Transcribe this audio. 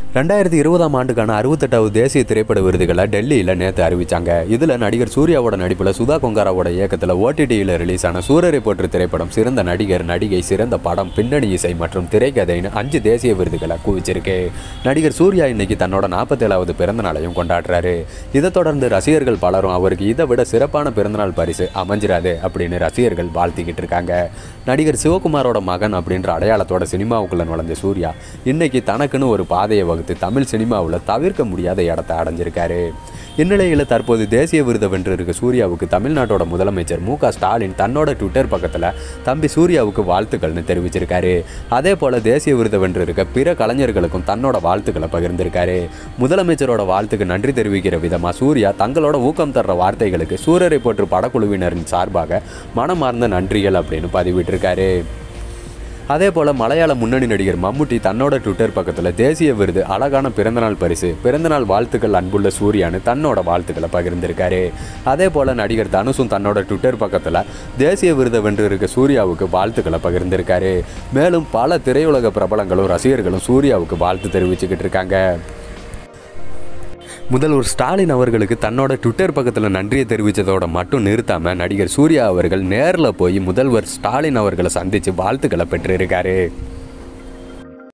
ரெண்டாயிரத்தி இருபதாம் ஆண்டுக்கான அறுபத்தெட்டாவது தேசிய திரைப்பட விருதுகளை டெல்லியில் நேற்று அறிவிச்சாங்க இதில் நடிகர் சூர்யாவோட நடிப்பில் சுதா கொங்காராவோட இயக்கத்தில் ஓடிடியில் ரிலீஸ் ஆன சூரரை போற்று திரைப்படம் சிறந்த நடிகர் நடிகை சிறந்த படம் பின்னணி இசை மற்றும் திரைக்கதைன்னு அஞ்சு தேசிய விருதுகளை குவிச்சிருக்கு நடிகர் சூர்யா இன்னைக்கு தன்னோட நாற்பத்தேழாவது பிறந்த நாளையும் கொண்டாடுறாரு இதை தொடர்ந்து ரசிகர்கள் பலரும் அவருக்கு இதை விட சிறப்பான பிறந்தநாள் பரிசு அமைஞ்சிராது அப்படின்னு ரசிகர்கள் வாழ்த்திக்கிட்டு இருக்காங்க நடிகர் சிவகுமாரோட மகன் அப்படின்ற அடையாளத்தோட சினிமாவுக்குள்ள நுழைஞ்ச சூர்யா இன்னைக்கு தனக்குன்னு ஒரு பாதையை வகுத்து தமிழ் சினிமாவில் தவிர்க்க முடியாத இடத்தை அடைஞ்சிருக்காரு இந்நிலையில் தற்போது தேசிய விருதை வென்றிருக்க சூர்யாவுக்கு தமிழ்நாட்டோட முதலமைச்சர் மு க ஸ்டாலின் தன்னோட ட்விட்டர் பக்கத்தில் தம்பி சூர்யாவுக்கு வாழ்த்துக்கள்னு தெரிவிச்சிருக்காரு அதே போல தேசிய விருதை வென்றிருக்க பிற கலைஞர்களுக்கும் தன்னோட வாழ்த்துக்களை பகிர்ந்திருக்காரு முதலமைச்சரோட வாழ்த்துக்கு நன்றி தெரிவிக்கிற விதமாக சூர்யா தங்களோட ஊக்கம் தர்ற வார்த்தைகளுக்கு சூரரை போற்று படக்குழுவினரின் சார்பாக மனமார்ந்த நன்றிகள் அப்படின்னு பதிவிட்டிருக்காரு அதே போல் மலையாள முன்னணி நடிகர் மம்முட்டி தன்னோட ட்விட்டர் பக்கத்தில் தேசிய விருது அழகான பிறந்தநாள் பரிசு பிறந்தநாள் வாழ்த்துக்கள் அன்புள்ள சூர்யான்னு தன்னோட வாழ்த்துக்களை பகிர்ந்திருக்காரு அதே போல் நடிகர் தனுஷும் தன்னோட ட்விட்டர் பக்கத்தில் தேசிய விருதை வென்றிருக்க சூர்யாவுக்கு வாழ்த்துக்களை பகிர்ந்திருக்காரு மேலும் பல திரையுலக பிரபலங்களும் ரசிகர்களும் சூர்யாவுக்கு வாழ்த்து தெரிவிச்சுக்கிட்டு இருக்காங்க முதல்வர் ஸ்டாலின் அவர்களுக்கு தன்னோட ட்விட்டர் பக்கத்தில் நன்றியை தெரிவித்ததோட மட்டும் நிறுத்தாம நடிகர் சூர்யா அவர்கள் நேரில் போய் முதல்வர் ஸ்டாலின் அவர்களை சந்தித்து வாழ்த்துக்களை பெற்றிருக்காரு